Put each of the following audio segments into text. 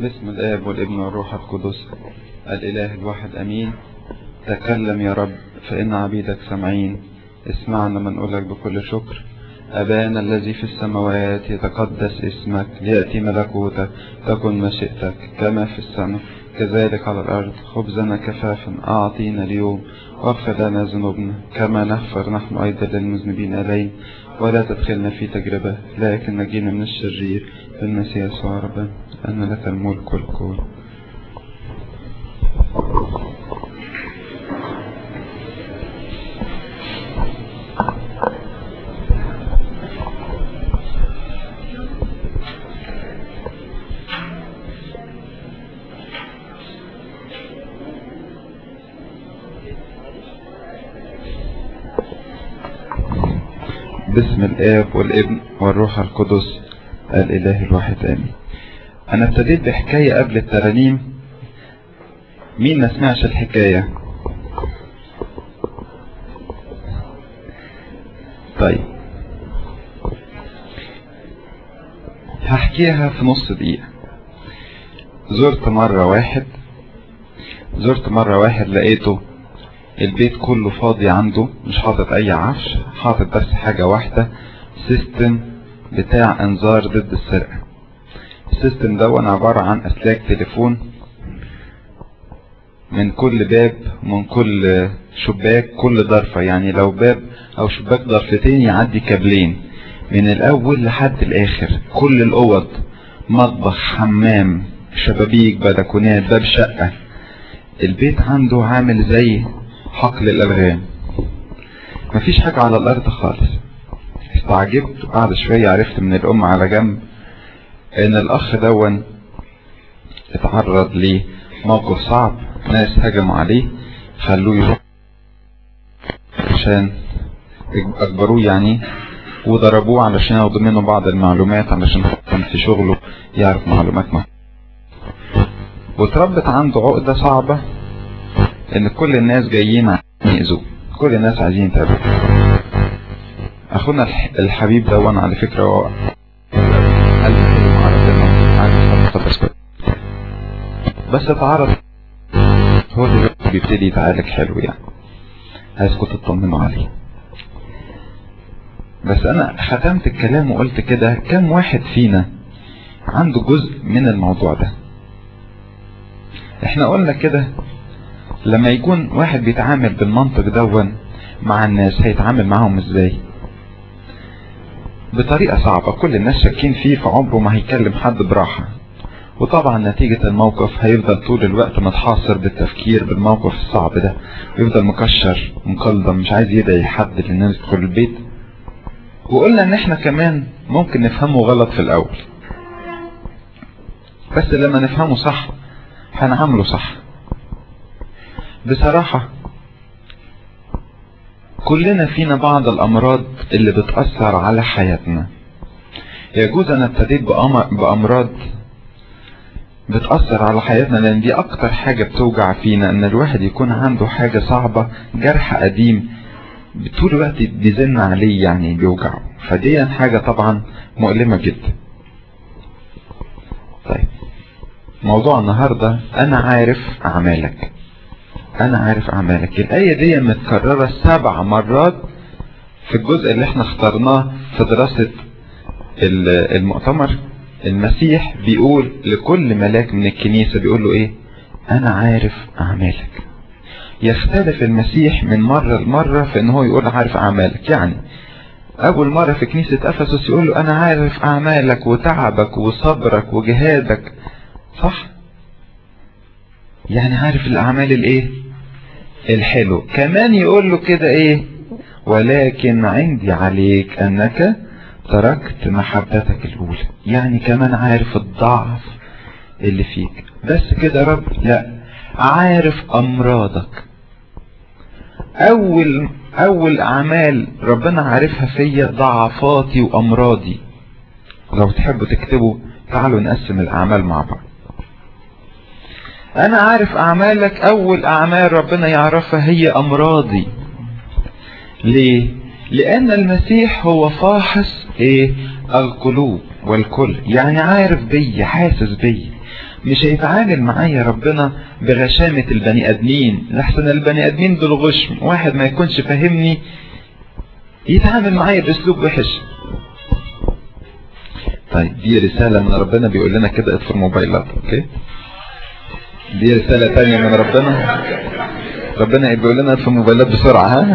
باسم الآب والابن والروح القدس الإله الواحد أمين تكلم يا رب فإن عبيدك سامعين اسمعنا من نقولك بكل شكر أبانا الذي في السماوات يتقدس اسمك ليأتي ملكوتك تكن مشيئتك كما في السماء كذلك على الأرض خبزنا كفافا أعطينا اليوم واغفر لنا ذنوبنا كما نغفر نحن أيضا للمذنبين إلينا ولا تدخلنا في تجربة لكن نجينا من الشرير بالمسيح يسوع ربنا أن لك الملك والقوة باسم الآب والابن والروح القدس الإله الواحد آمين أنا ابتديت بحكاية قبل الترانيم مين ما سمعش الحكاية طيب هحكيها في نص دقيقة زرت مرة واحد زرت مرة واحد لقيته البيت كله فاضي عنده مش حاطط اي عفش حاطط بس حاجة واحدة سيستم بتاع انذار ضد السرقة السيستم ده عبارة عن اسلاك تليفون من كل باب من كل شباك كل ضرفة يعني لو باب او شباك ضرفتين يعدي كابلين من الاول لحد الاخر كل الاوض مطبخ حمام شبابيك بلكونات باب شقة البيت عنده عامل زي حقل الألغام مفيش حاجة على الأرض خالص استعجبت وقعد شوية عرفت من الأم على جنب إن الأخ دون اتعرض لموقف صعب ناس هجموا عليه خلوه يروح عشان أجبروه يعني وضربوه علشان ياخدوا منه بعض المعلومات علشان كان في شغله يعرف معلومات ما واتربت عنده عقدة صعبة ان كل الناس جايين يأذوه كل الناس عايزين يتابعوا اخونا الحبيب دون على فكرة هو قلب حلو مع ربنا بس بس اتعرض هو دلوقتي بيبتدي يتعالج حلو يعني عايزكم تطمنوا عليه بس انا ختمت الكلام وقلت كده كم واحد فينا عنده جزء من الموضوع ده احنا قلنا كده لما يكون واحد بيتعامل بالمنطق دون مع الناس هيتعامل معاهم ازاي بطريقة صعبة كل الناس شاكين فيه في عمره ما هيكلم حد براحة وطبعا نتيجة الموقف هيفضل طول الوقت متحاصر بالتفكير بالموقف الصعب ده ويفضل مكشر مقلدم مش عايز يدعي حد للناس تدخل البيت وقلنا ان احنا كمان ممكن نفهمه غلط في الاول بس لما نفهمه صح هنعامله صح بصراحة كلنا فينا بعض الأمراض اللي بتأثر على حياتنا يجوز أنا ابتديت بأمراض بتأثر على حياتنا لأن دي أكتر حاجة بتوجع فينا إن الواحد يكون عنده حاجة صعبة جرح قديم طول الوقت بيزن عليه يعني بيوجعه فدي حاجة طبعا مؤلمة جدا طيب موضوع النهاردة أنا عارف أعمالك انا عارف اعمالك الاية دي متكررة سبع مرات في الجزء اللي احنا اخترناه في دراسة المؤتمر المسيح بيقول لكل ملاك من الكنيسة بيقول له ايه انا عارف اعمالك يختلف المسيح من مرة لمرة في ان هو يقول عارف اعمالك يعني اول مرة في كنيسة افسس يقول له انا عارف اعمالك وتعبك وصبرك وجهادك صح يعني عارف الاعمال الايه الحلو كمان يقول له كده ايه ولكن عندي عليك انك تركت محبتك الاولى يعني كمان عارف الضعف اللي فيك بس كده رب لا عارف امراضك اول اول اعمال ربنا عارفها فيا ضعفاتي وامراضي لو تحبوا تكتبوا تعالوا نقسم الاعمال مع بعض انا عارف اعمالك اول اعمال ربنا يعرفها هي امراضي ليه لان المسيح هو فاحص ايه القلوب والكل يعني عارف بي حاسس بي مش هيتعامل معايا ربنا بغشامة البني ادمين لحسن البني ادمين دول غشم واحد ما يكونش فاهمني يتعامل معايا باسلوب وحش طيب دي رسالة من ربنا بيقول لنا كده اطفي الموبايلات اوكي دي رسالة تانية من ربنا ربنا بيقول لنا اطفي الموبايلات بسرعة ها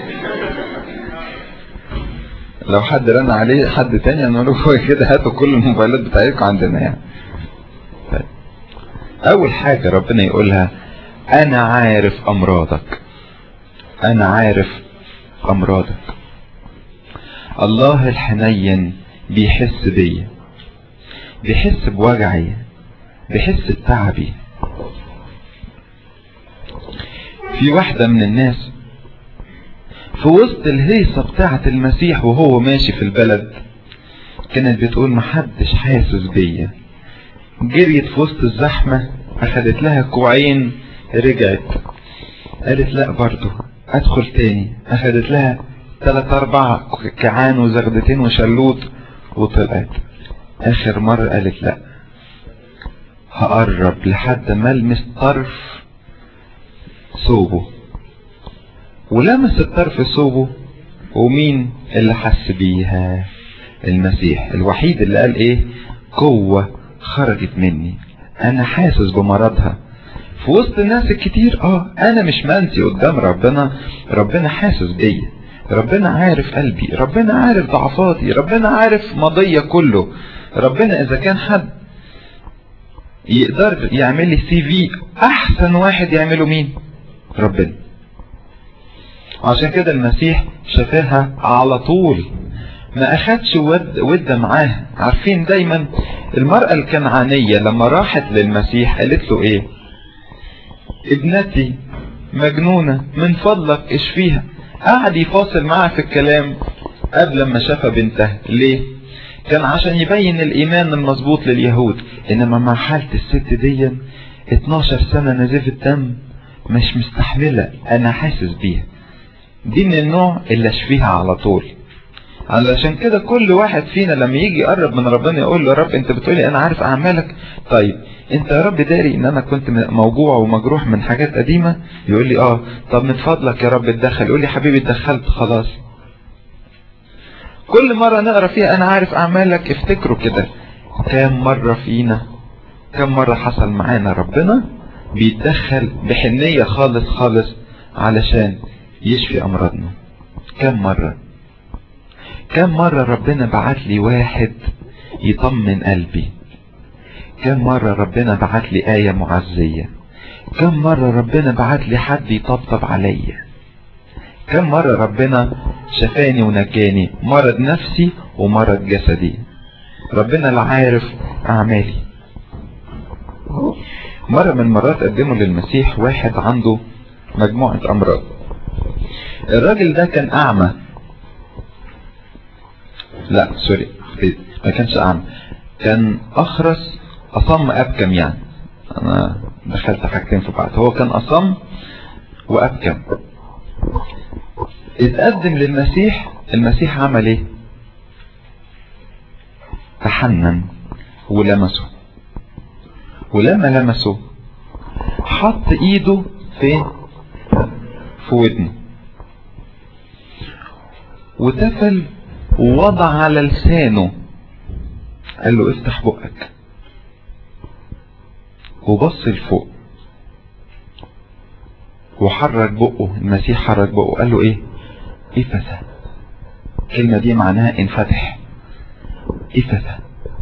لو حد رن عليه حد تاني نقول له كده هاتوا كل الموبايلات بتاعتكم عندنا يعني طيب. اول حاجة ربنا يقولها انا عارف امراضك انا عارف امراضك الله الحنين بيحس بيا بيحس بوجعي بيحس بتعبي في واحدة من الناس في وسط الهيصة بتاعة المسيح وهو ماشي في البلد كانت بتقول محدش حاسس بيا جريت في وسط الزحمة اخدت لها كوعين رجعت قالت لا برضو ادخل تاني اخدت لها تلات اربع كعان وزغدتين وشلوت وطلعت اخر مرة قالت لا هقرب لحد ما المس طرف ثوبه ولمس الطرف ثوبه ومين اللي حس بيها المسيح الوحيد اللي قال ايه قوة خرجت مني انا حاسس بمرضها في وسط الناس الكتير اه انا مش منسي قدام ربنا ربنا حاسس بيا ربنا عارف قلبي ربنا عارف ضعفاتي ربنا عارف ماضية كله ربنا اذا كان حد يقدر يعمل لي سي في احسن واحد يعمله مين ربنا عشان كده المسيح شافاها على طول ما اخدش ود ودة معاها عارفين دايما المرأة الكنعانية لما راحت للمسيح قالت له ايه ابنتي مجنونة من فضلك اشفيها قعد يفاصل معها في الكلام قبل ما شاف بنتها ليه كان عشان يبين الايمان المظبوط لليهود انما مع حالة الست دي 12 سنة نزيف الدم مش مستحملة انا حاسس بيها دي من النوع اللي اشفيها على طول علشان كده كل واحد فينا لما يجي يقرب من ربنا يقول له يا رب انت بتقولي انا عارف اعمالك طيب انت يا رب داري ان انا كنت موجوع ومجروح من حاجات قديمة يقول لي اه طب من فضلك يا رب اتدخل يقول لي حبيبي اتدخلت خلاص كل مرة نقرا فيها انا عارف اعمالك افتكروا كده كام مرة فينا كام مرة حصل معانا ربنا بيتدخل بحنية خالص خالص علشان يشفي امراضنا كم مرة كم مرة ربنا بعت لي واحد يطمن قلبي كم مرة ربنا بعت لي آية معزية كم مرة ربنا بعت لي حد يطبطب عليا كم مرة ربنا شفاني ونجاني مرض نفسي ومرض جسدي ربنا اللي عارف أعمالي مرة من المرات قدموا للمسيح واحد عنده مجموعة أمراض الراجل ده كان أعمى لا سوري ما كانش أعمى كان أخرس أصم أبكم يعني أنا دخلت حاجتين في بعض هو كان أصم وأبكم اتقدم للمسيح المسيح عمل ايه تحنن ولمسه ولما لمسه حط ايده فين في ودنه وتفل ووضع على لسانه قال له افتح بقك وبص لفوق وحرك بقه المسيح حرك بقه قال له ايه افسى الكلمة دي معناها انفتح افسى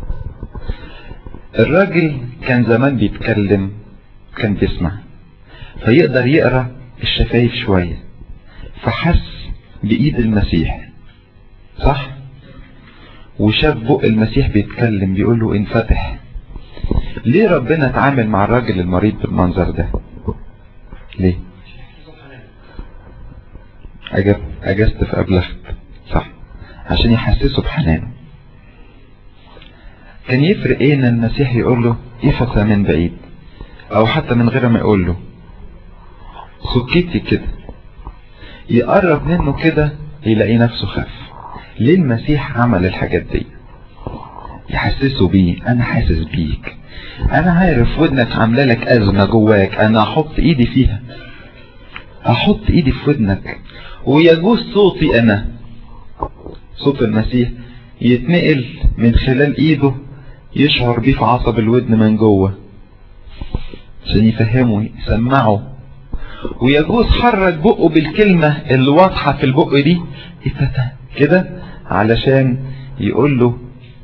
الراجل كان زمان بيتكلم كان بيسمع فيقدر يقرا الشفايف شوية فحس بإيد المسيح صح وشاف بق المسيح بيتكلم بيقول له انفتح ليه ربنا اتعامل مع الراجل المريض بالمنظر ده ليه أجب أجزت في أبلغت صح عشان يحسسه بحنانه كان يفرق ايه ان المسيح يقول له يفسى من بعيد او حتى من غير ما يقول له سكتي كده يقرب منه كده يلاقي نفسه خف ليه المسيح عمل الحاجات دي يحسسوا بيه انا حاسس بيك انا عارف ودنك عامله لك ازمه جواك انا احط ايدي فيها احط ايدي في ودنك ويجوز صوتي انا صوت المسيح يتنقل من خلال ايده يشعر بيه في عصب الودن من جوه عشان يفهمه يسمعه ويجوز حرك بقه بالكلمة اللي واضحة في البق دي كده علشان يقول له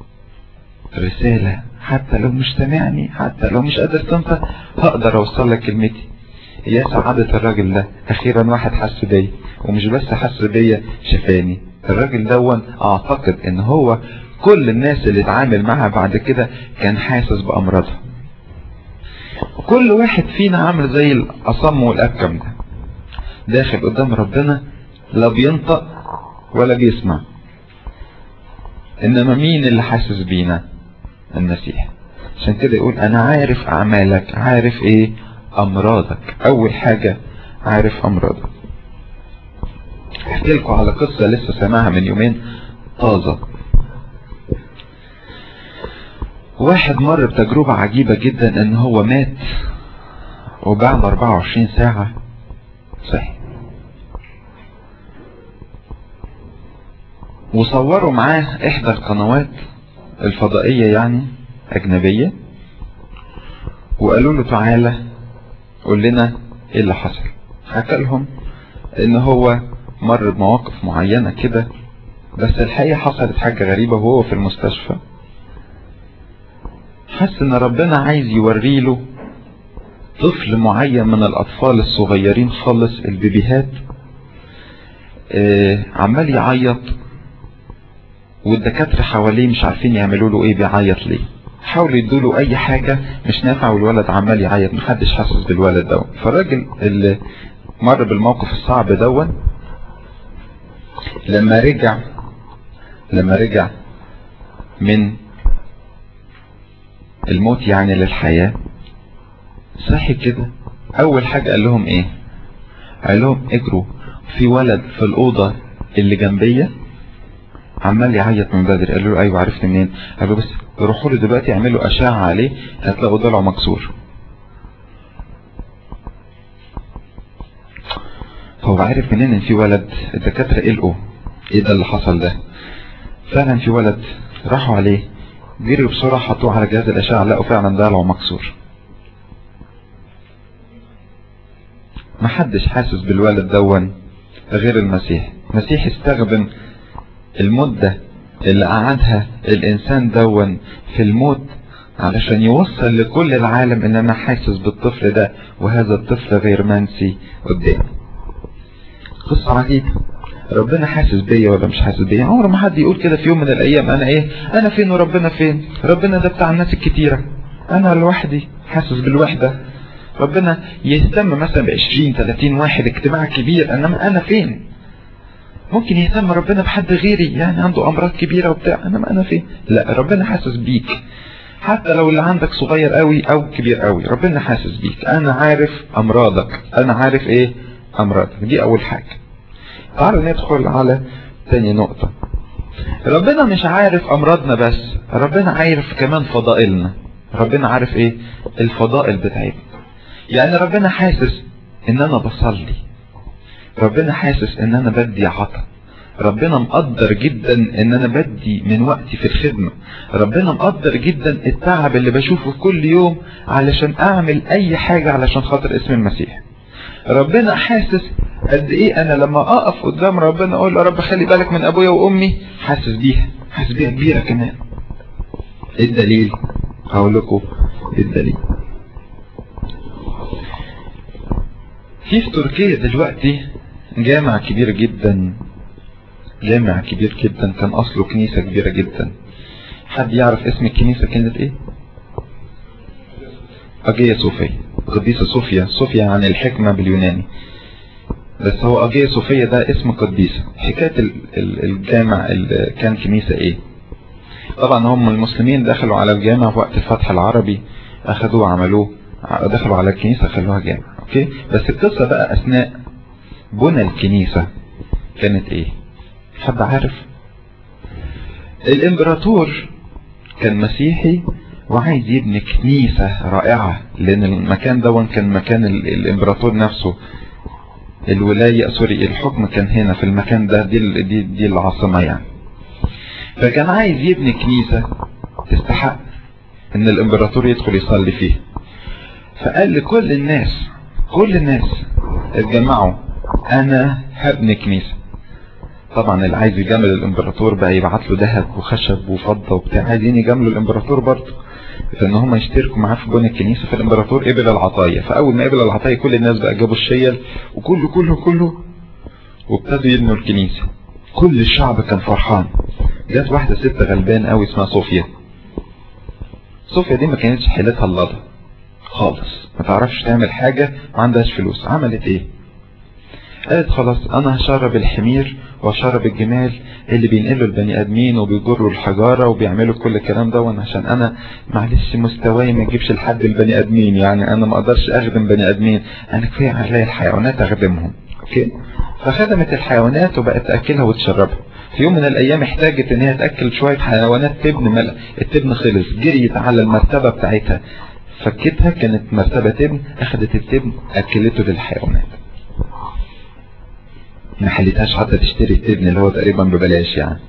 رسالة حتى لو مش سامعني حتى لو مش قادر تنطق هقدر اوصل لك كلمتي يا سعادة الراجل ده اخيرا واحد حس بيا ومش بس حس بيا شفاني الراجل دون اعتقد ان هو كل الناس اللي اتعامل معها بعد كده كان حاسس بامراضها كل واحد فينا عامل زي الاصم والابكم ده داخل قدام ربنا لا بينطق ولا بيسمع انما مين اللي حاسس بينا المسيح عشان كده يقول انا عارف اعمالك عارف ايه امراضك اول حاجة عارف امراضك احكي لكم على قصة لسه سامعها من يومين طازة واحد مر بتجربة عجيبة جدا ان هو مات وبعد 24 ساعة صحي وصوروا معاه احدى القنوات الفضائية يعني اجنبية وقالوا له تعالى قول لنا ايه اللي حصل حكى لهم ان هو مر بمواقف معينة كده بس الحقيقة حصلت حاجة غريبة وهو في المستشفى حس ان ربنا عايز يوري له طفل معين من الاطفال الصغيرين خالص البيبيهات آه عمال يعيط والدكاترة حواليه مش عارفين يعملوا له ايه بيعيط ليه حاولوا يدوا له اي حاجة مش نافع والولد عمال يعيط محدش حاسس بالولد ده فالراجل اللي مر بالموقف الصعب دون لما رجع لما رجع من الموت يعني للحياة صحي كده اول حاجة قال لهم ايه قال لهم اجروا في ولد في الأوضة اللي جنبية عمال يعيط من بدري قالوا له ايوه عرفت منين قالوا بس روحوا له دلوقتي اعملوا اشعة عليه هتلاقوا ضلعه مكسور هو عارف منين ان في ولد الدكاترة قلقوا ايه ده اللي حصل ده فعلا في ولد راحوا عليه جريوا بسرعة حطوه على جهاز الاشعة لقوا فعلا ضلعه مكسور محدش حاسس بالولد دون غير المسيح المسيح استخدم المدة اللي قعدها الانسان دون في الموت علشان يوصل لكل العالم ان انا حاسس بالطفل ده وهذا الطفل غير منسي قدامي قصة عجيبة ربنا حاسس بيا ولا مش حاسس بيا عمر ما حد يقول كده في يوم من الايام انا ايه انا فين وربنا فين ربنا ده بتاع الناس الكتيرة انا لوحدي حاسس بالوحدة ربنا يهتم مثلا ب 20 30 واحد اجتماع كبير انما انا فين ممكن يهتم ربنا بحد غيري يعني عنده امراض كبيرة وبتاع انما انا فين لا ربنا حاسس بيك حتى لو اللي عندك صغير قوي او كبير قوي ربنا حاسس بيك انا عارف امراضك انا عارف ايه امراضك دي اول حاجة تعالوا ندخل على تاني نقطة ربنا مش عارف امراضنا بس ربنا عارف كمان فضائلنا ربنا عارف ايه الفضائل بتاعتنا يعني ربنا حاسس ان انا بصلي ربنا حاسس ان انا بدي عطا ربنا مقدر جدا ان انا بدي من وقتي في الخدمة ربنا مقدر جدا التعب اللي بشوفه كل يوم علشان اعمل اي حاجة علشان خاطر اسم المسيح ربنا حاسس قد ايه انا لما اقف قدام ربنا اقول له رب خلي بالك من ابويا وامي حاسس بيها حاسس بيها كبيرة كمان ايه الدليل هقول لكم ايه الدليل في في تركيا دلوقتي جامع كبير جدا جامع كبير جدا كان اصله كنيسة كبيرة جدا حد يعرف اسم الكنيسة كانت ايه اجية صوفيا قديسة صوفيا صوفيا عن الحكمة باليوناني بس هو اجية صوفيا ده اسم قديسة حكاية الجامع اللي كان كنيسة ايه طبعا هم المسلمين دخلوا على الجامع في وقت الفتح العربي اخذوه عملوه دخلوا على الكنيسة خلوها جامع اوكي بس القصة بقى اثناء بنى الكنيسة كانت ايه حد عارف الامبراطور كان مسيحي وعايز يبني كنيسة رائعة لان المكان ده كان مكان الامبراطور نفسه الولاية سوري الحكم كان هنا في المكان ده دي, دي, دي العاصمة يعني فكان عايز يبني كنيسة تستحق ان الامبراطور يدخل يصلي فيها فقال لكل الناس كل الناس اتجمعوا انا هبني كنيسة طبعا اللي عايز يجامل الامبراطور بقى يبعت له ذهب وخشب وفضة وبتاع عايزين يجاملوا الامبراطور برضه فان هم يشتركوا معاه في بنى الكنيسة فالامبراطور قبل العطايا فاول ما قبل العطايا كل الناس بقى جابوا الشيل وكله كله كله وابتدوا يبنوا الكنيسة كل الشعب كان فرحان جت واحدة ست غلبان قوي اسمها صوفيا صوفيا دي ما كانتش حيلتها اللضة خالص ما تعرفش تعمل حاجة ما عندهاش فلوس عملت ايه قالت خلاص انا هشرب الحمير وهشرب الجمال اللي بينقلوا البني ادمين وبيجروا الحجارة وبيعملوا كل الكلام ده وانا عشان انا معلش مستواي ما يجيبش لحد البني ادمين يعني انا ما اقدرش اخدم بني ادمين انا كفاية عليا الحيوانات اخدمهم اوكي فخدمت الحيوانات وبقت تاكلها وتشربها في يوم من الايام احتاجت ان هي تاكل شويه حيوانات تبن ملأ التبن خلص جريت على المرتبه بتاعتها فكتها كانت مرتبه تبن اخذت التبن اكلته للحيوانات ما حلتهاش حتى تشتري التبن اللي هو تقريبا ببلاش يعني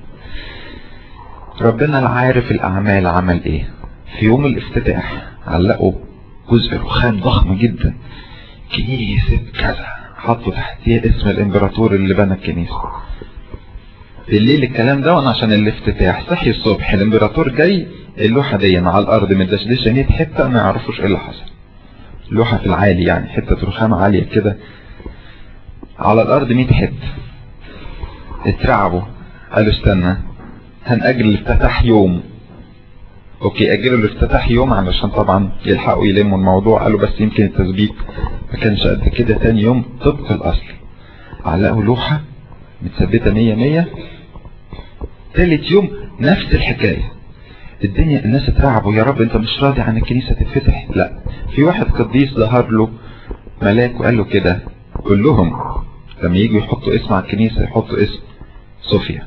ربنا العارف الاعمال عمل ايه في يوم الافتتاح علقوا جزء رخام ضخم جدا كنيسة كذا حطوا تحتيه اسم الامبراطور اللي بنى الكنيسة بالليل الكلام ده وانا عشان الافتتاح صحي الصبح الامبراطور جاي اللوحة دي على الارض مدشدشة 100 حتة ما يعرفوش ايه اللي حصل لوحة في العالي يعني حتة رخام عالية كده على الارض 100 حتة اترعبوا قالوا استنى هنأجل الافتتاح يوم اوكي اجلوا الافتتاح يوم علشان طبعا يلحقوا يلموا الموضوع قالوا بس يمكن التثبيت ما كانش قد كده تاني يوم طبق الاصل علقوا لوحة متثبتة مية مية تالت يوم نفس الحكاية الدنيا الناس اترعبوا يا رب انت مش راضي عن الكنيسة تتفتح لا في واحد قديس ظهر له ملاك وقال له كده كلهم لما يجوا يحطوا اسم على الكنيسة يحطوا اسم صوفيا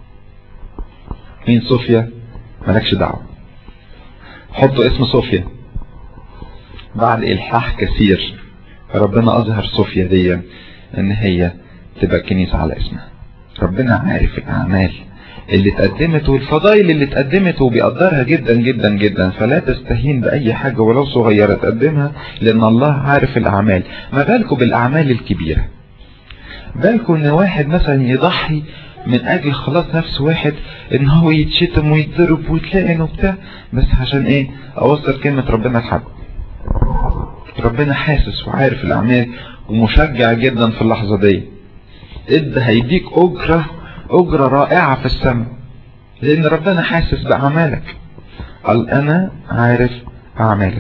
مين صوفيا مالكش دعوة حطوا اسم صوفيا بعد الحاح كثير ربنا اظهر صوفيا دي ان هي تبقى كنيسة على اسمها ربنا عارف الاعمال اللي اتقدمت والفضائل اللي اتقدمت وبيقدرها جدا جدا جدا فلا تستهين بأي حاجة ولو صغيرة تقدمها لأن الله عارف الأعمال ما بالكم بالأعمال الكبيرة بالكم ان واحد مثلا يضحي من اجل خلاص نفس واحد ان هو يتشتم ويتضرب ويتلقن وبتاع بس عشان ايه اوصل كلمة ربنا لحد ربنا حاسس وعارف الاعمال ومشجع جدا في اللحظة دي ادى هيديك اجرة اجرة رائعة في السماء لان ربنا حاسس باعمالك قال انا عارف اعمالك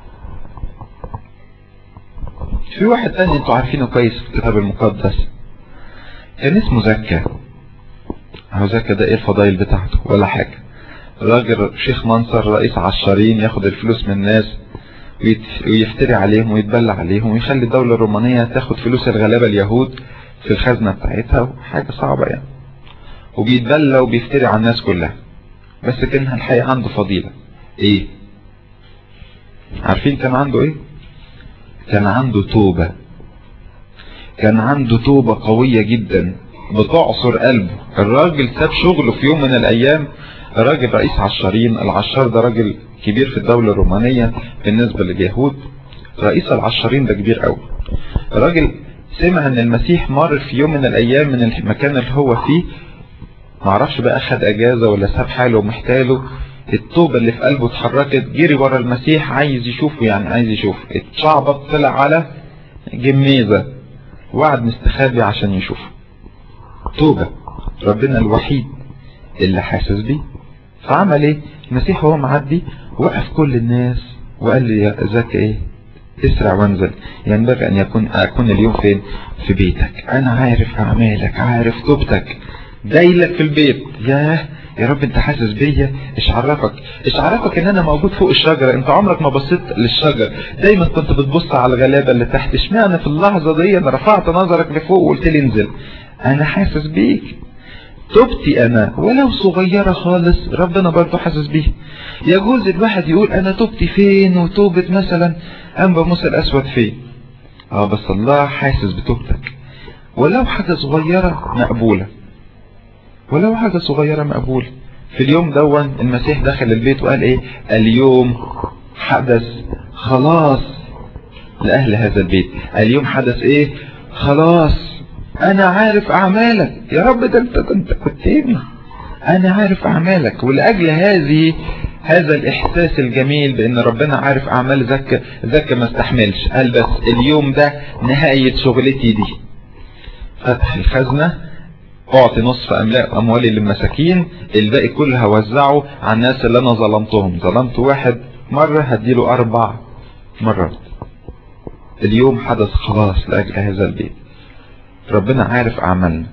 في واحد تاني انتوا عارفينه كويس في الكتاب المقدس كان اسمه زكا هو زكا ده ايه الفضائل بتاعته ولا حاجة راجل شيخ منصر رئيس عشارين ياخد الفلوس من الناس ويفتري عليهم ويتبلى عليهم ويخلي الدولة الرومانية تاخد فلوس الغلابة اليهود في الخزنة بتاعتها حاجة صعبة يعني وبيتبلى وبيفتري على الناس كلها بس كان الحقيقة عنده فضيلة ايه عارفين كان عنده ايه كان عنده توبة كان عنده توبة قوية جدا بتعصر قلبه الراجل ساب شغله في يوم من الايام راجل رئيس عشارين العشار ده راجل كبير في الدولة الرومانية بالنسبة لليهود رئيس العشارين ده كبير قوي الراجل سمع ان المسيح مر في يوم من الايام من المكان اللي هو فيه معرفش بقى اخد اجازة ولا ساب حاله ومحتاله التوبة اللي في قلبه اتحركت جري ورا المسيح عايز يشوفه يعني عايز يشوفه اتشعبط طلع على جميزة وقعد مستخبي عشان يشوفه توبة ربنا الوحيد اللي حاسس بيه فعمل ايه المسيح وهو معدي وقف كل الناس وقال لي يا زكا ايه اسرع وانزل ينبغي ان يكون اكون اليوم فين في بيتك انا عارف اعمالك عارف توبتك جاي لك في البيت ياه يا رب انت حاسس بيا ايش عرفك ايش عرفك ان انا موجود فوق الشجرة انت عمرك ما بصيت للشجر دايما كنت بتبص على الغلابة اللي تحت اشمعنى في اللحظة دي انا رفعت نظرك لفوق وقلت لي انزل انا حاسس بيك توبتي انا ولو صغيرة خالص ربنا برضو حاسس بيها يجوز الواحد يقول انا توبتي فين وتوبة مثلا انبا موسى الاسود فين اه بس الله حاسس بتوبتك ولو حاجة صغيرة مقبولة ولو حاجة صغيرة مقبولة في اليوم دون المسيح دخل البيت وقال ايه اليوم حدث خلاص لأهل هذا البيت اليوم حدث ايه خلاص انا عارف اعمالك يا رب ده انت كنت كنت ابني انا عارف اعمالك ولاجل هذه هذا الاحساس الجميل بان ربنا عارف اعمال زكا زكا ما استحملش قال بس اليوم ده نهاية شغلتي دي فتح الخزنة اعطي نصف اموالي للمساكين الباقي كله هوزعه على الناس اللي انا ظلمتهم ظلمت واحد مرة هديله اربع مرات اليوم حدث خلاص لاجل هذا البيت ربنا عارف اعمالنا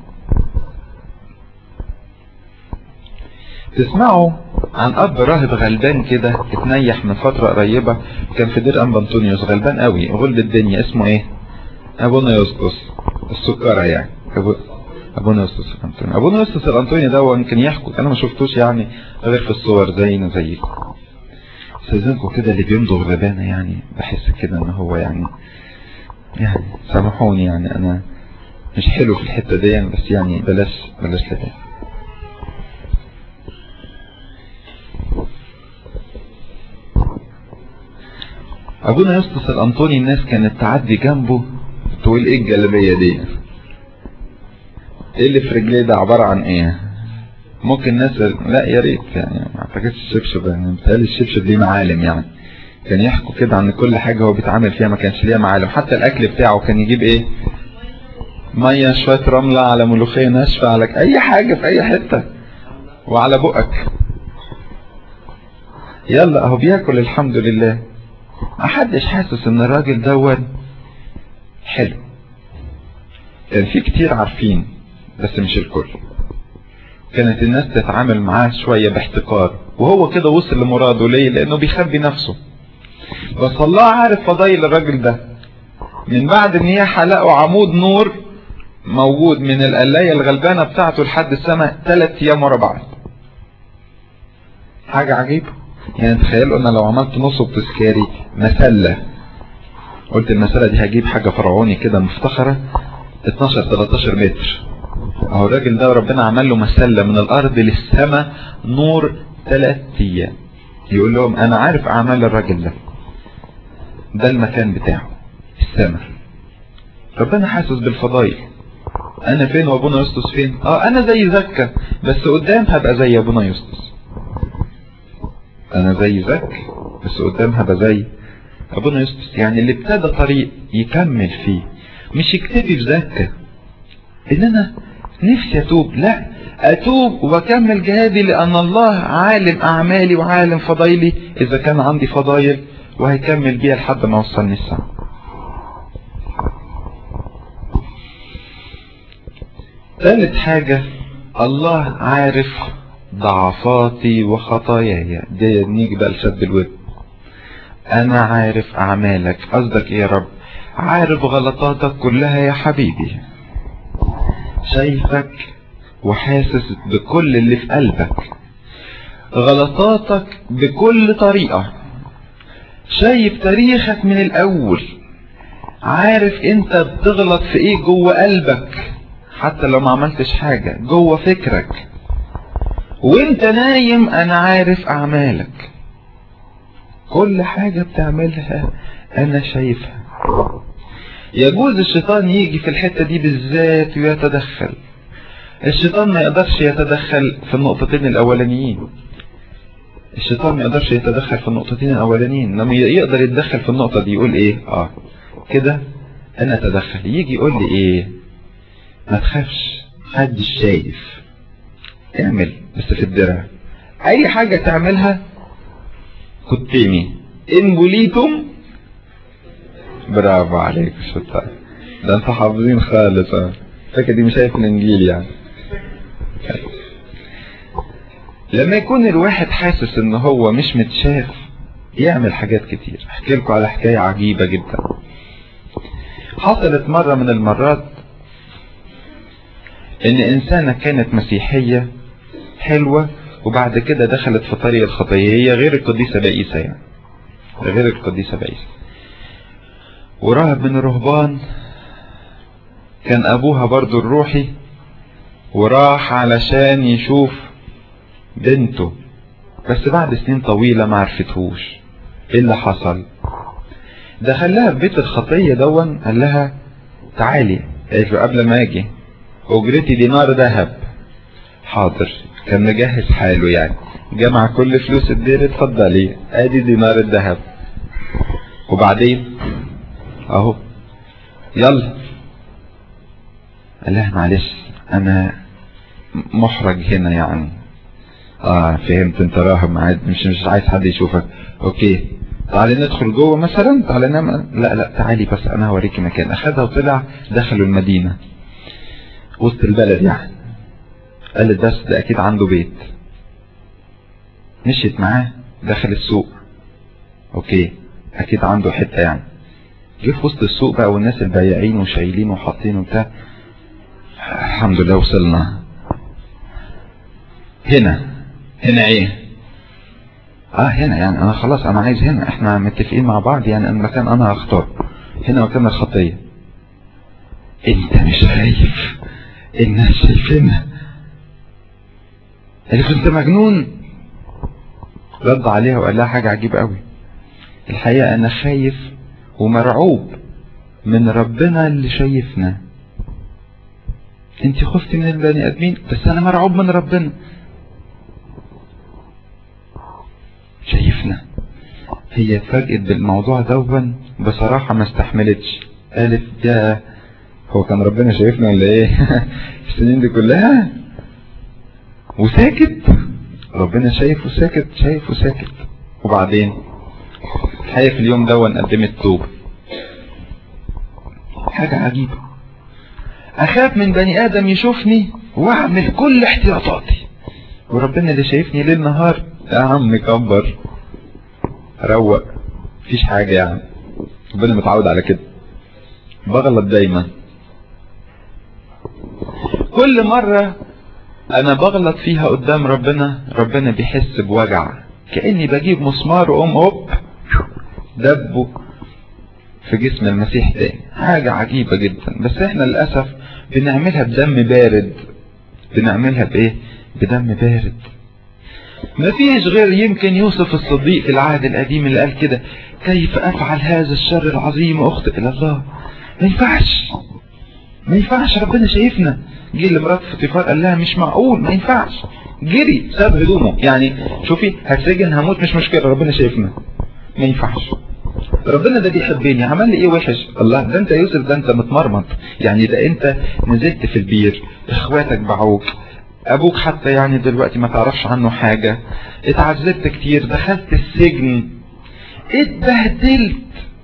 تسمعوا عن اب راهب غلبان كده اتنيح من فترة قريبة كان في دير ام انطونيوس غلبان قوي غل الدنيا اسمه ايه ابونا يسقس السكرة يعني أبو... ابونا يسقس الانطوني ابونا يسقس الانطوني ده يمكن يحكوا انا ما شفتوش يعني غير في الصور زينا زيكم استاذنكم كده اللي بيمضغ غلبانة يعني بحس كده ان هو يعني يعني سامحوني يعني انا مش حلو في الحتة دي بس يعني بلاش بلاش لبان ابونا يسطس الانطوني الناس كانت تعدي جنبه تقول ايه الجلبية دي ايه اللي في رجليه ده عبارة عن ايه ممكن ناس لا يا ريت يعني ما اعتقدش الشبشب يعني بتهيألي الشبشب ليه معالم يعني كان يحكوا كده عن كل حاجة هو بيتعامل فيها ما كانش ليها معالم حتى الاكل بتاعه كان يجيب ايه مية شوية رملة على ملوخية ناشفة على اي حاجة في اي حتة وعلى بقك يلا اهو بياكل الحمد لله محدش حاسس ان الراجل دون حلو كان في كتير عارفين بس مش الكل كانت الناس تتعامل معاه شوية باحتقار وهو كده وصل لمراده ليه لانه بيخبي نفسه بس الله عارف فضايل الراجل ده من بعد ان هي حلقوا عمود نور موجود من القلاية الغلبانة بتاعته لحد السماء ثلاث ايام ورا بعض حاجة عجيبة يعني تخيلوا ان لو عملت نصب تذكاري مسلة قلت المسألة دي هجيب حاجة فرعوني كده مفتخرة 12 13 متر اهو الراجل ده ربنا عمل له مسلة من الارض للسماء نور ثلاث ايام يقول لهم انا عارف اعمال الراجل ده ده المكان بتاعه السماء ربنا حاسس بالفضايل انا فين وابونا يسطس فين اه انا زي زكا بس قدام هبقى زي ابونا يسطس انا زي زك بس قدام هبقى زي ابونا يسطس يعني اللي ابتدى طريق يكمل فيه مش يكتفي في زكا ان انا نفسي اتوب لا اتوب واكمل جهادي لان الله عالم اعمالي وعالم فضايلي اذا كان عندي فضايل وهيكمل بيها لحد ما وصلني السما ثالث حاجة الله عارف ضعفاتي وخطاياي دي نيجي بقى لشد الود انا عارف اعمالك قصدك ايه يا رب عارف غلطاتك كلها يا حبيبي شايفك وحاسس بكل اللي في قلبك غلطاتك بكل طريقة شايف تاريخك من الاول عارف انت بتغلط في ايه جوه قلبك حتى لو ما عملتش حاجة جوه فكرك وانت نايم انا عارف اعمالك كل حاجة بتعملها انا شايفها يجوز الشيطان يجي في الحتة دي بالذات ويتدخل الشيطان ما يقدرش يتدخل في النقطتين الاولانيين الشيطان ما يقدرش يتدخل في النقطتين الاولانيين لما يقدر يتدخل في النقطة دي يقول ايه اه كده انا اتدخل يجي يقول لي ايه ما تخافش محدش شايف اعمل بس في الدرع اي حاجة تعملها كتيمي ان بليتم برافو عليك شطار ده انت حافظين خالص اه فاكر دي مش شايف الانجيل يعني لما يكون الواحد حاسس ان هو مش متشاف يعمل حاجات كتير احكي لكم على حكاية عجيبة جدا حصلت مرة من المرات ان انسانة كانت مسيحية حلوة وبعد كده دخلت في طريق الخطية هي غير القديسة بائسة يعني غير القديسة بائسة وراهب من الرهبان كان ابوها برضو الروحي وراح علشان يشوف بنته بس بعد سنين طويلة ما عرفتهوش ايه اللي حصل دخلها في بيت الخطية دون قال لها تعالي قالت له قبل ما اجي اجرتي دينار ذهب حاضر كان مجهز حاله يعني جمع كل فلوس الدير اتفضلي ادي دينار الذهب وبعدين اهو يلا قال لها معلش انا محرج هنا يعني اه فهمت انت راهب معاد مش مش عايز حد يشوفك اوكي تعالي ندخل جوه مثلا تعالي نعمل لا لا تعالي بس انا هوريكي مكان اخدها وطلع دخلوا المدينة وسط البلد يعني قالت بس ده اكيد عنده بيت مشيت معاه دخل السوق اوكي اكيد عنده حتة يعني جه في وسط السوق بقى والناس البياعين وشايلين وحاطين وبتاع الحمد لله وصلنا هنا هنا ايه اه هنا يعني انا خلاص انا عايز هنا احنا متفقين مع بعض يعني المكان انا هختار هنا مكان الخطية انت مش خايف الناس شايفينها قالت انت مجنون رد عليها وقال لها حاجة عجيبة قوي الحقيقة انا خايف ومرعوب من ربنا اللي شايفنا انت خفتي من البني ادمين بس انا مرعوب من ربنا شايفنا هي اتفاجئت بالموضوع دون بصراحة ما استحملتش قالت يا هو كان ربنا شايفنا ولا ايه السنين دي كلها وساكت ربنا شايف وساكت شايف وساكت وبعدين الحقيقة في اليوم دون قدمت توبة حاجة عجيبة اخاف من بني ادم يشوفني واعمل كل احتياطاتي وربنا اللي شايفني ليل نهار يا عم كبر روق مفيش حاجة يعني ربنا متعود على كده بغلط دايما كل مرة انا بغلط فيها قدام ربنا ربنا بيحس بوجع كأني بجيب مسمار وأقوم هوب دبه في جسم المسيح تاني حاجة عجيبة جدا بس احنا للأسف بنعملها بدم بارد بنعملها بايه بدم بارد ما فيش غير يمكن يوسف الصديق في العهد القديم اللي قال كده كيف افعل هذا الشر العظيم واخطئ الى الله ما ينفعش ما ينفعش ربنا شايفنا جه لمرات فطيفار قال لها مش معقول ما ينفعش جري ساب هدومه يعني شوفي هتسجن هموت مش مشكلة ربنا شايفنا ما ينفعش ربنا ده بيحبني عمل لي ايه وحش الله ده انت يا يوسف ده انت متمرمط يعني ده انت نزلت في البير اخواتك باعوك ابوك حتى يعني دلوقتي ما تعرفش عنه حاجة اتعذبت كتير دخلت السجن اتبهدلت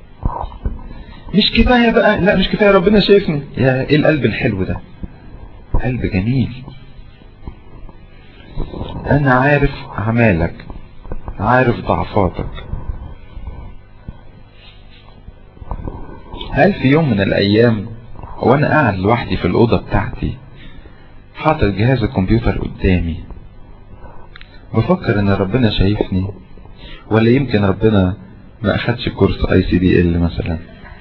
مش كفاية بقى لا مش كفاية ربنا شايفني يا ايه القلب الحلو ده قلب جميل انا عارف اعمالك عارف ضعفاتك هل في يوم من الايام وانا قاعد لوحدي في الاوضة بتاعتي حاطط جهاز الكمبيوتر قدامي بفكر ان ربنا شايفني ولا يمكن ربنا ما اخدش كورس اي سي دي ال مثلا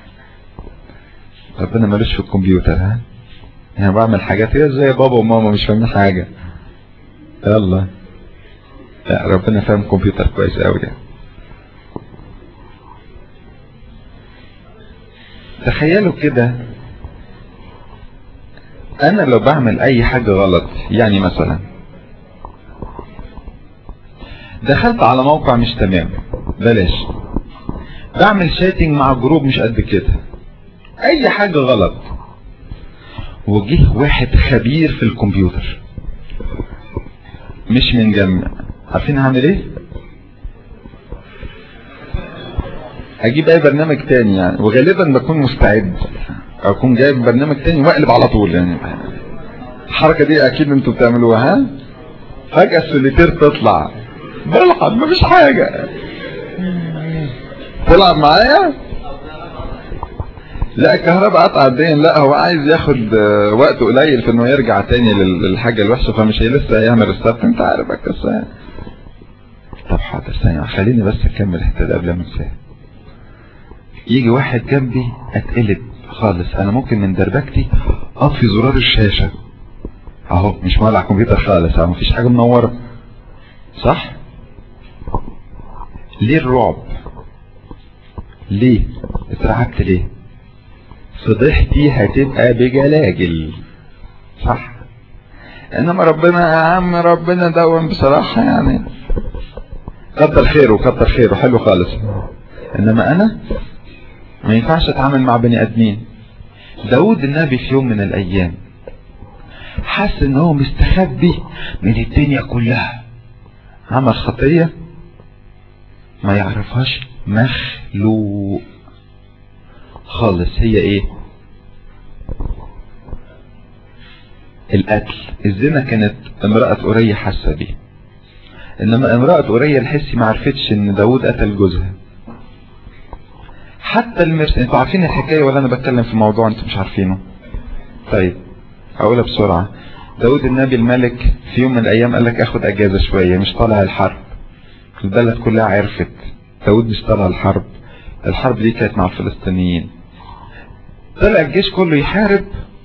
ربنا مالوش في الكمبيوتر ها يعني بعمل حاجات هي زي بابا وماما مش فاهمين حاجة يلا لا ربنا فاهم كمبيوتر كويس قوي يعني تخيلوا كده انا لو بعمل اي حاجة غلط يعني مثلا دخلت على موقع مش تمام بلاش بعمل شاتنج مع جروب مش قد كده اي حاجة غلط وجه واحد خبير في الكمبيوتر مش من جنب عارفين هعمل ايه هجيب اي برنامج تاني يعني وغالبا بكون مستعد اكون جايب برنامج تاني واقلب على طول يعني الحركة دي اكيد انتوا بتعملوها ها فجأة السوليتير تطلع بلعب مفيش حاجة تلعب معايا لا الكهرباء قطع الدين لا هو عايز ياخد وقت قليل في انه يرجع تاني للحاجة الوحشة فمش هي لسه هيعمل ريستارت انت عارف القصة يعني طب حاضر ثانية خليني بس اكمل الحتة دي قبل ما انساها يجي واحد جنبي اتقلب خالص انا ممكن من دربكتي اطفي زرار الشاشة اهو مش مولع كمبيوتر خالص اهو مفيش حاجة منورة صح ليه الرعب ليه اترعبت ليه فضحتي هتبقى بجلاجل صح انما ربنا يا عم ربنا دوم بصراحة يعني كتر خيره كتر خيره حلو خالص انما انا ما ينفعش اتعامل مع بني ادمين داود النبي في يوم من الايام حس ان هو مستخبي من الدنيا كلها عمل خطية ما يعرفهاش مخلوق خالص هي ايه القتل الزنا كانت امرأة أورية حاسة بيه انما امرأة أورية الحسي ما عرفتش ان داود قتل جوزها حتى المرس انتوا عارفين الحكاية ولا انا بتكلم في موضوع انتوا مش عارفينه طيب هقولها بسرعة داود النبي الملك في يوم من الايام قال لك اخد اجازة شوية مش طالع الحرب البلد كلها عرفت داود مش طالع الحرب الحرب دي كانت مع الفلسطينيين طلع الجيش كله يحارب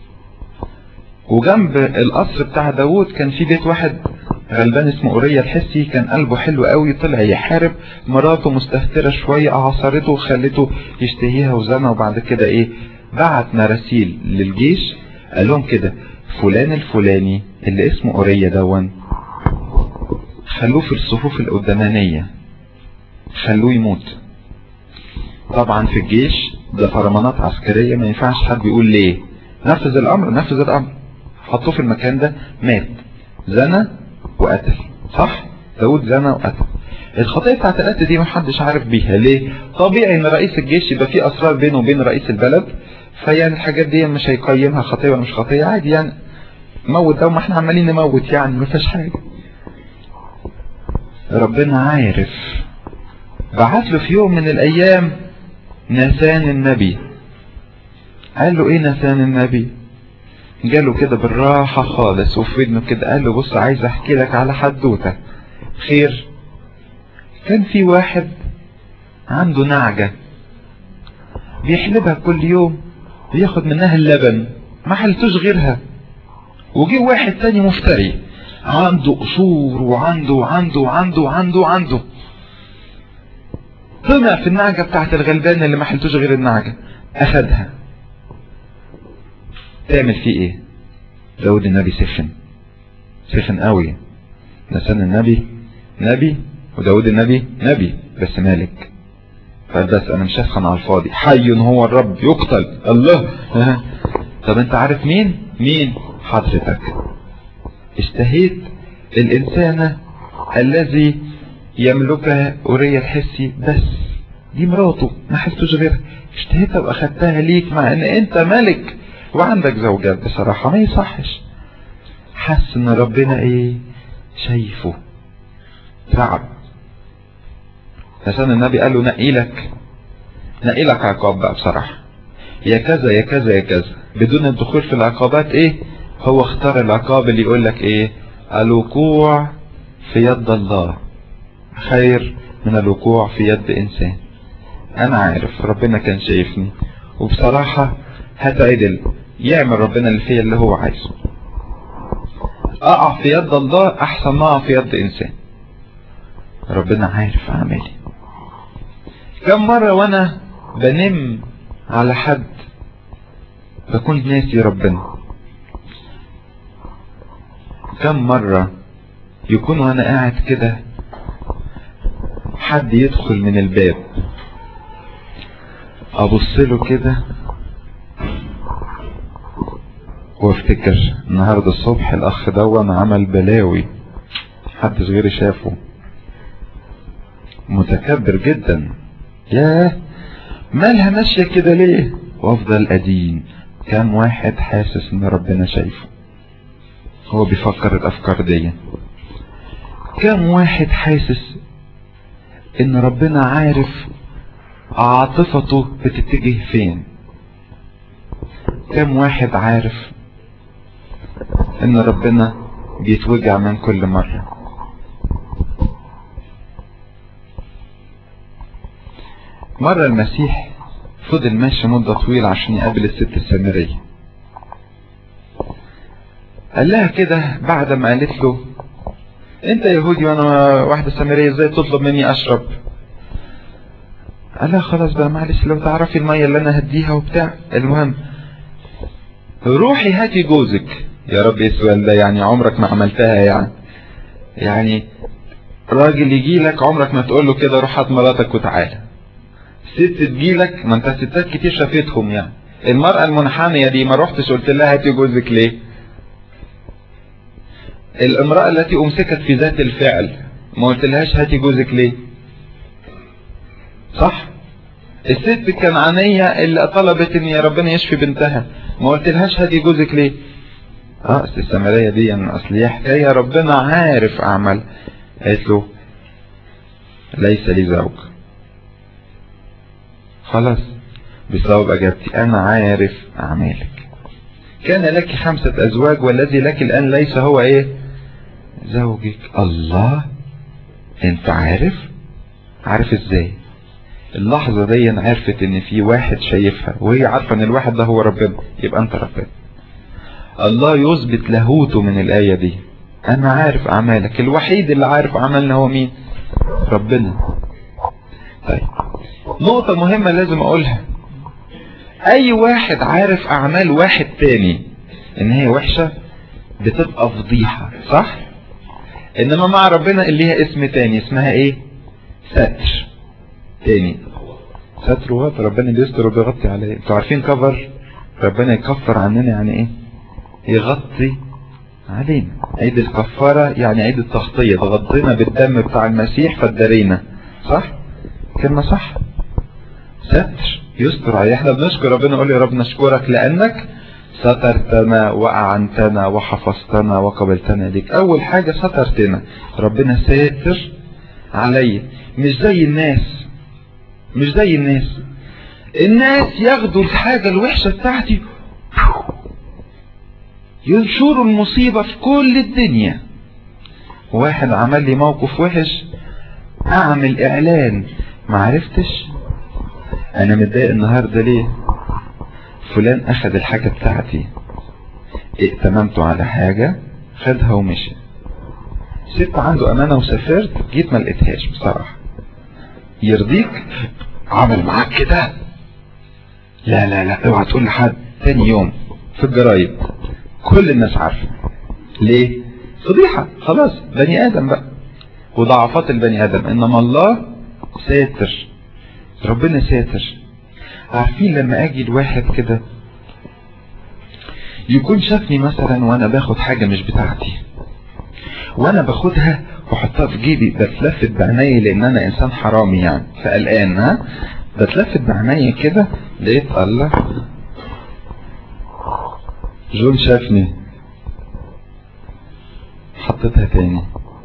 وجنب القصر بتاع داود كان في بيت واحد غلبان اسمه أورية الحسي كان قلبه حلو قوي طلع يحارب مراته مستهترة شوية عصرته وخلته يشتهيها وزنى وبعد كده ايه بعت مراسيل للجيش قال لهم كده فلان الفلاني اللي اسمه أورية دون خلوه في الصفوف القدامانية خلوه يموت طبعا في الجيش ده فرمانات عسكرية ما ينفعش حد يقول ليه نفذ الامر نفذ الامر حطوه في المكان ده مات زنى وقتل صح داود زنى وقتل الخطية بتاعت القتل دي محدش عارف بيها ليه طبيعي ان رئيس الجيش يبقى فيه اسرار بينه وبين رئيس البلد فيعني الحاجات دي مش هيقيمها خطية ولا مش خطية عادي يعني موت ده وما احنا عمالين نموت يعني ما فيهاش حاجة ربنا عارف بعت له في يوم من الايام نسان النبي قال له ايه نسان النبي جاله كده بالراحة خالص وفي ودنه كده قال له بص عايز احكي لك على حدوتة خير كان في واحد عنده نعجة بيحلبها كل يوم بياخد منها اللبن ما حلتوش غيرها وجي واحد تاني مفتري عنده قصور وعنده وعنده وعنده وعنده وعنده طمع في النعجة بتاعت الغلبان اللي ما حلتوش غير النعجة اخدها تعمل فيه ايه داود النبي سخن سخن قوي نسان النبي نبي وداود النبي نبي بس مالك قال بس انا مش هسخن على الفاضي حي هو الرب يقتل الله طب انت عارف مين مين حضرتك اشتهيت الانسان الذي يملكها أورية الحسي بس دي مراته ما حسيتوش غيرها اشتهيتها واخدتها ليك مع ان انت ملك وعندك زوجات بصراحة ما يصحش حس ان ربنا ايه شايفه تعب فسان النبي قال له نقي لك نقي لك عقاب بقى بصراحة يا كذا يا كذا يا كذا بدون الدخول في العقابات ايه هو اختار العقاب اللي يقول لك ايه الوقوع في يد الله خير من الوقوع في يد انسان انا عارف ربنا كان شايفني وبصراحة هتعدل يعمل ربنا اللي فيا اللي هو عايزه اقع في يد الله احسن ما اقع في يد انسان ربنا عارف اعمالي كم مرة وانا بنم على حد بكون ناسي ربنا كم مرة يكون وانا قاعد كده حد يدخل من الباب ابص له كده وافتكر النهاردة الصبح الاخ دون عمل بلاوي محدش غيري شافه متكبر جدا ياه مالها ماشية كده ليه وافضل ادين كم واحد حاسس ان ربنا شايفه هو بيفكر الافكار دي كم واحد حاسس ان ربنا عارف عاطفته بتتجه فين كم واحد عارف ان ربنا بيتوجع من كل مرة مرة المسيح فضل ماشي مدة طويلة عشان يقابل الست السامرية قال لها كده بعد ما قالت له انت يهودي وانا واحدة سامرية ازاي تطلب مني اشرب قال لها خلاص بقى معلش لو تعرفي المية اللي انا هديها وبتاع المهم روحي هاتي جوزك يا رب السؤال ده يعني عمرك ما عملتها يعني يعني راجل يجي لك عمرك ما تقول له كده روح هات مراتك وتعالى ست تجي لك ما انت ستات كتير شافتهم يعني المرأة المنحنية دي ما رحتش قلت لها هاتي جوزك ليه الامرأة التي امسكت في ذات الفعل ما قلت لهاش هاتي جوزك ليه صح الست الكنعانية اللي طلبت ان يا ربنا يشفي بنتها ما قلت لهاش هاتي جوزك ليه اه السامرية دي يعني اصل هي حكاية ربنا عارف اعمل قالت له ليس لي زوج خلاص بسبب اجابتي انا عارف اعمالك كان لك خمسة ازواج والذي لك الان ليس هو ايه زوجك الله انت عارف عارف ازاي اللحظة دي عرفت ان في واحد شايفها وهي عارفة ان الواحد ده هو ربنا يبقى انت ربنا الله يثبت لاهوته من الآية دي انا عارف اعمالك الوحيد اللي عارف عملنا هو مين ربنا طيب نقطة مهمة لازم اقولها اي واحد عارف اعمال واحد تاني ان هي وحشة بتبقى فضيحة صح انما مع ربنا اللي هي اسم تاني اسمها ايه ستر تاني ستر وغطى ربنا بيستر وبيغطي عليه انتوا عارفين كفر ربنا يكفر عننا يعني ايه يغطي علينا عيد الكفارة يعني عيد التغطية تغطينا بالدم بتاع المسيح فادارينا صح كلمة صح ستر يستر عليه احنا بنشكر ربنا نقول يا رب نشكرك لانك سترتنا واعنتنا وحفظتنا وقبلتنا ليك اول حاجة سترتنا ربنا ساتر عليا مش زي الناس مش زي الناس الناس ياخدوا الحاجة الوحشة بتاعتي ينشروا المصيبة في كل الدنيا واحد عمل لي موقف وحش اعمل اعلان معرفتش انا متضايق النهاردة ليه فلان اخد الحاجة بتاعتي ائتمنته على حاجة خدها ومشي ست عنده امانة وسافرت جيت ما لقيتهاش بصراحة يرضيك عمل معاك كده لا لا لا اوعى تقول لحد تاني يوم في الجرايد كل الناس عارفه ليه فضيحة خلاص بني ادم بقى وضعفات البني ادم انما الله ساتر ربنا ساتر عارفين لما اجي الواحد كده يكون شافني مثلا وانا باخد حاجة مش بتاعتي وانا باخدها واحطها في جيبي بتلفت بعيني لان انا انسان حرامي يعني فقلقان ها بتلفت بعيني كده لقيت الله جون شافني حطيتها تاني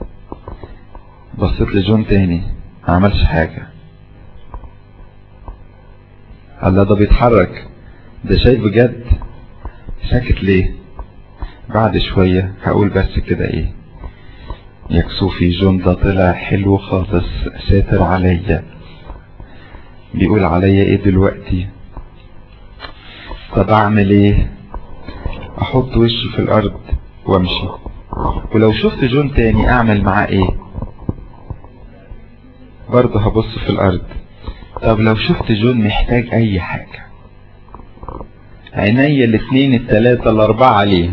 بصيت لجون تاني ما عملش حاجة الله ده بيتحرك ده شايف بجد ساكت ليه بعد شوية هقول بس كده ايه يكسوفي جون ده طلع حلو خالص ساتر عليا بيقول عليا ايه دلوقتي طب اعمل ايه احط وشي في الارض وامشي ولو شفت جون تاني اعمل معاه ايه برضه هبص في الارض طب لو شفت جون محتاج اي حاجة عينيا الاثنين التلاتة الاربعة عليه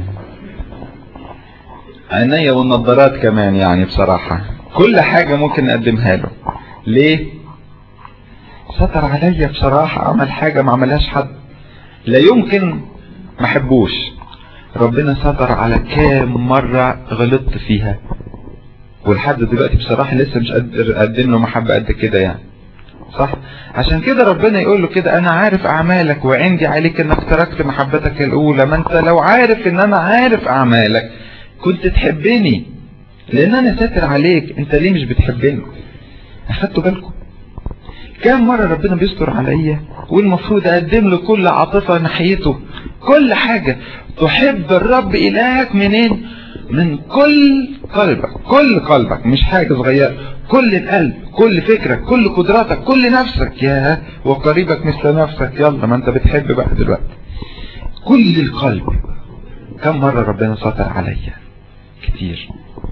عينيا والنظارات كمان يعني بصراحة كل حاجة ممكن نقدمها له ليه ستر عليا بصراحة عمل حاجة ما عملهاش حد لا يمكن ما حبوش ربنا ستر على كام مرة غلطت فيها ولحد دلوقتي بصراحة لسه مش قادر اقدم له محبة قد كده يعني صح عشان كده ربنا يقول له كده انا عارف اعمالك وعندي عليك انك تركت محبتك الاولى ما انت لو عارف ان انا عارف اعمالك كنت تحبني لان انا ساتر عليك انت ليه مش بتحبني اخدتوا بالكم كام مرة ربنا بيستر عليا والمفروض اقدم له كل عاطفة ناحيته كل حاجة تحب الرب إلهك منين من كل قلبك كل قلبك مش حاجة صغيرة كل القلب كل فكرك كل قدراتك كل نفسك يا وقريبك مثل نفسك يلا ما انت بتحب بقى دلوقتي كل القلب كم مرة ربنا سطر عليا كتير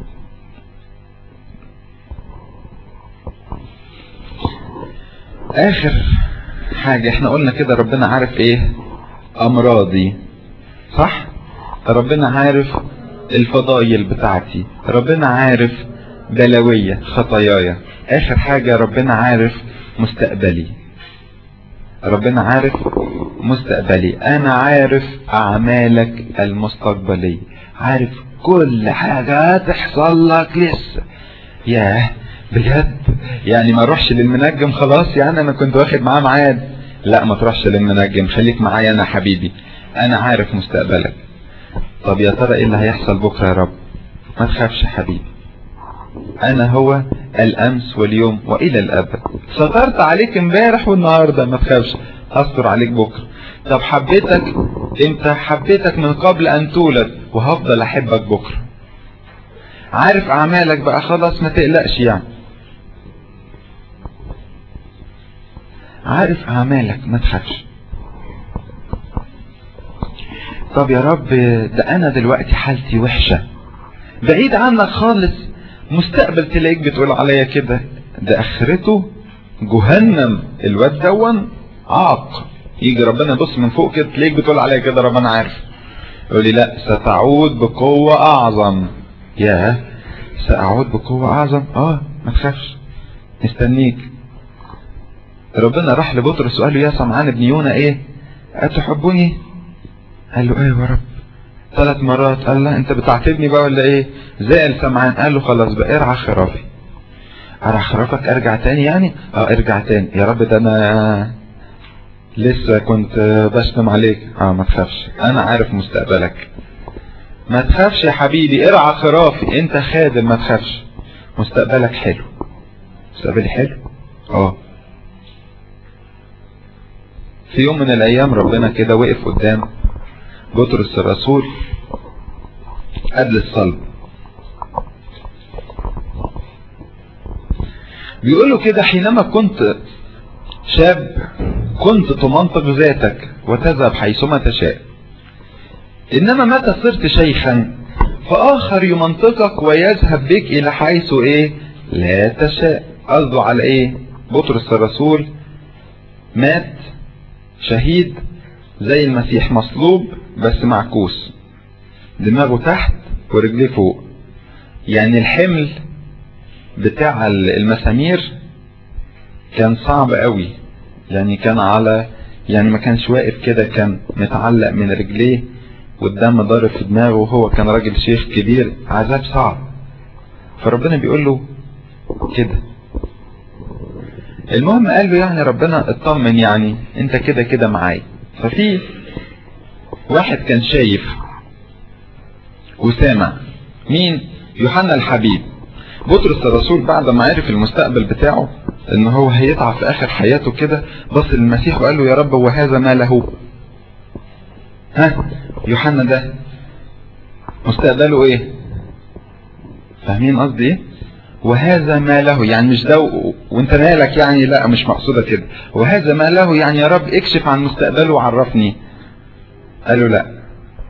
اخر حاجة احنا قلنا كده ربنا عارف ايه امراضي صح ربنا عارف الفضايل بتاعتي ربنا عارف بلاوية خطاياي اخر حاجة ربنا عارف مستقبلي ربنا عارف مستقبلي انا عارف اعمالك المستقبلية عارف كل حاجة هتحصل لك لسه ياه بجد يعني ما اروحش للمنجم خلاص يعني انا كنت واخد معاه ميعاد لا ما تروحش للمنجم خليك معايا انا حبيبي انا عارف مستقبلك طب يا ترى ايه اللي هيحصل بكره يا رب ما تخافش حبيبي انا هو الامس واليوم والى الابد سترت عليك امبارح والنهارده ما تخافش هستر عليك بكره طب حبيتك امتى حبيتك من قبل ان تولد وهفضل احبك بكره عارف اعمالك بقى خلاص ما تقلقش يعني عارف اعمالك ما تخافش طب يا رب ده انا دلوقتي حالتي وحشة بعيد عنك خالص مستقبل تلاقيك بتقول عليا كده ده اخرته جهنم الواد دون عاق يجي ربنا يبص من فوق كده تلاقيك بتقول عليا كده ربنا عارف يقول لي لا ستعود بقوة اعظم ياه سأعود بقوة اعظم اه ما تخافش مستنيك ربنا راح لبطرس وقال له يا سمعان ابن يونا ايه اتحبني قال له ايه يا رب ثلاث مرات قال له انت بتعاتبني بقى ولا ايه زائل سمعان قال له خلاص بقى ارعى خرافي ارعى خرافك ارجع تاني يعني اه ارجع تاني يا رب ده انا لسه كنت بشتم عليك اه ما تخافش انا عارف مستقبلك ما تخافش يا حبيبي ارعى خرافي انت خادم ما تخافش مستقبلك حلو مستقبلي حلو اه في يوم من الايام ربنا كده وقف قدام بطرس الرسول قبل الصلب بيقول له كده حينما كنت شاب كنت تمنطق ذاتك وتذهب حيثما تشاء انما متى صرت شيخا فاخر يمنطقك ويذهب بك الى حيث ايه لا تشاء قصده على ايه بطرس الرسول مات شهيد زي المسيح مصلوب بس معكوس دماغه تحت ورجليه فوق يعني الحمل بتاع المسامير كان صعب قوي يعني كان على يعني ما كانش واقف كده كان متعلق من رجليه والدم ضارب في دماغه وهو كان راجل شيخ كبير عذاب صعب فربنا بيقول له كده المهم قال له يعني ربنا اطمن يعني انت كده كده معايا ففي واحد كان شايف وسامع مين يوحنا الحبيب بطرس الرسول بعد ما عرف المستقبل بتاعه ان هو هيتعب في اخر حياته كده بص للمسيح وقال له يا رب وهذا ما له ها يوحنا ده مستقبله ايه فاهمين قصدي ايه وهذا ما له يعني مش ده وانت مالك يعني لا مش مقصودة كده وهذا ما له يعني يا رب اكشف عن مستقبله وعرفني قال له لا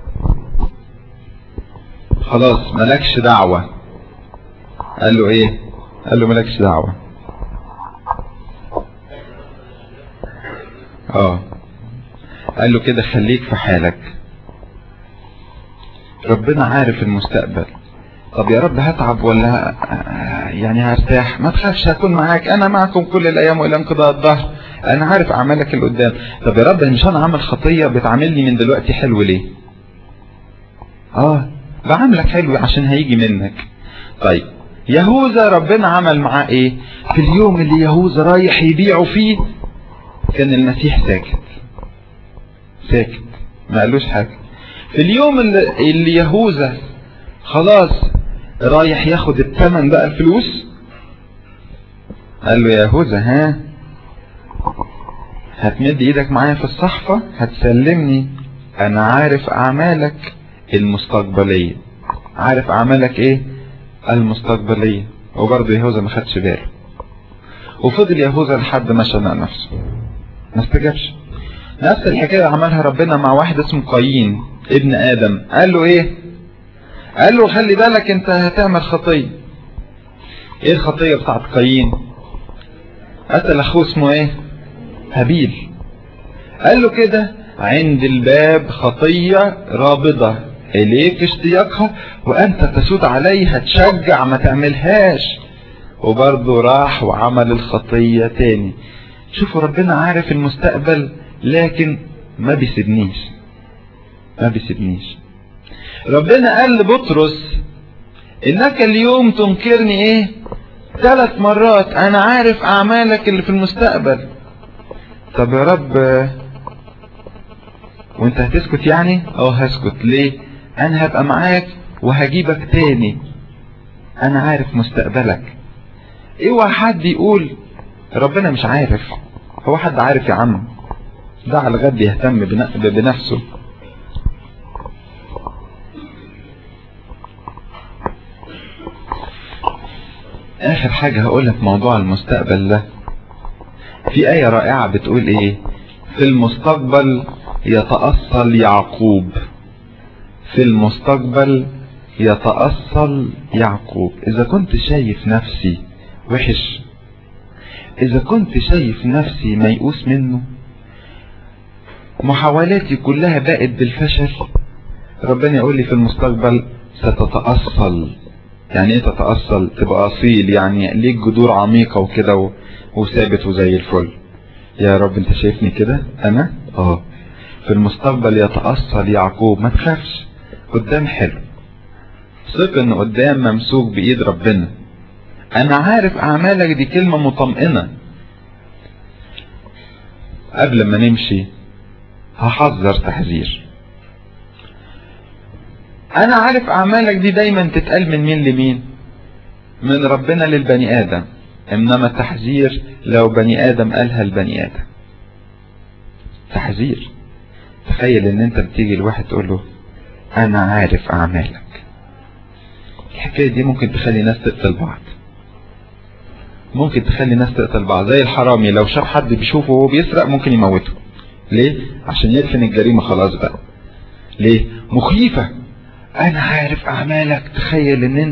خلاص مالكش دعوة قال له ايه قال له مالكش دعوة اه قال له كده خليك في حالك ربنا عارف المستقبل طب يا رب هتعب ولا يعني هرتاح ما تخافش هكون معاك انا معكم كل الايام والى انقضاء الظهر انا عارف اعمالك اللي قدام طب يا رب مش انا عامل خطيه بتعاملني من دلوقتي حلو ليه اه بعاملك حلو عشان هيجي منك طيب يهوذا ربنا عمل معاه ايه في اليوم اللي يهوذا رايح يبيعه فيه كان المسيح ساكت ساكت ما قالوش حاجه في اليوم اللي, اللي يهوذا خلاص رايح ياخد الثمن بقى الفلوس قال له يا يهوذا ها هتمد ايدك معايا في الصحفة هتسلمني انا عارف اعمالك المستقبلية عارف اعمالك ايه المستقبلية وبرضه يهوذا ما خدش باله وفضل يهوذا لحد ما شنق نفسه ما استجابش نفس الحكاية عملها ربنا مع واحد اسمه قايين ابن ادم قال له ايه قال له خلي بالك انت هتعمل خطية ايه الخطية بتاعت قايين قتل اخوه اسمه ايه هابيل قال له كده عند الباب خطية رابضة اليك اشتياقها وانت تسود عليها تشجع ما تعملهاش وبرضه راح وعمل الخطية تاني شوفوا ربنا عارف المستقبل لكن ما بيسيبنيش ما بيسيبنيش ربنا قال لبطرس انك اليوم تنكرني ايه ثلاث مرات انا عارف اعمالك اللي في المستقبل طب يا رب وانت هتسكت يعني اه هسكت ليه انا هبقى معاك وهجيبك تاني انا عارف مستقبلك اوعى حد يقول ربنا مش عارف هو حد عارف يا عم ده على الغد يهتم بنفسه اخر حاجة هقولها في موضوع المستقبل ده في آية رائعة بتقول ايه في المستقبل يتأصل يعقوب في المستقبل يتأصل يعقوب اذا كنت شايف نفسي وحش اذا كنت شايف نفسي ميؤوس منه محاولاتي كلها بقت بالفشل ربنا يقول لي في المستقبل ستتأصل يعني ايه تتأصل تبقى اصيل يعني ليك جذور عميقة وكده وثابت وزي الفل يا رب انت شايفني كده انا اه في المستقبل يتأصل يعقوب ما تخافش قدام حلو ثق ان قدام ممسوك بايد ربنا انا عارف اعمالك دي كلمة مطمئنة قبل ما نمشي هحذر تحذير انا عارف اعمالك دي دايما تتقال من مين لمين من ربنا للبني ادم انما التحذير لو بني ادم قالها لبني ادم تحذير تخيل ان انت بتيجي لواحد تقول له انا عارف اعمالك الحكاية دي ممكن تخلي ناس تقتل بعض ممكن تخلي ناس تقتل بعض زي الحرامي لو شاف حد بيشوفه وهو بيسرق ممكن يموته ليه عشان يدفن الجريمة خلاص بقى ليه مخيفة انا عارف اعمالك تخيل ان انت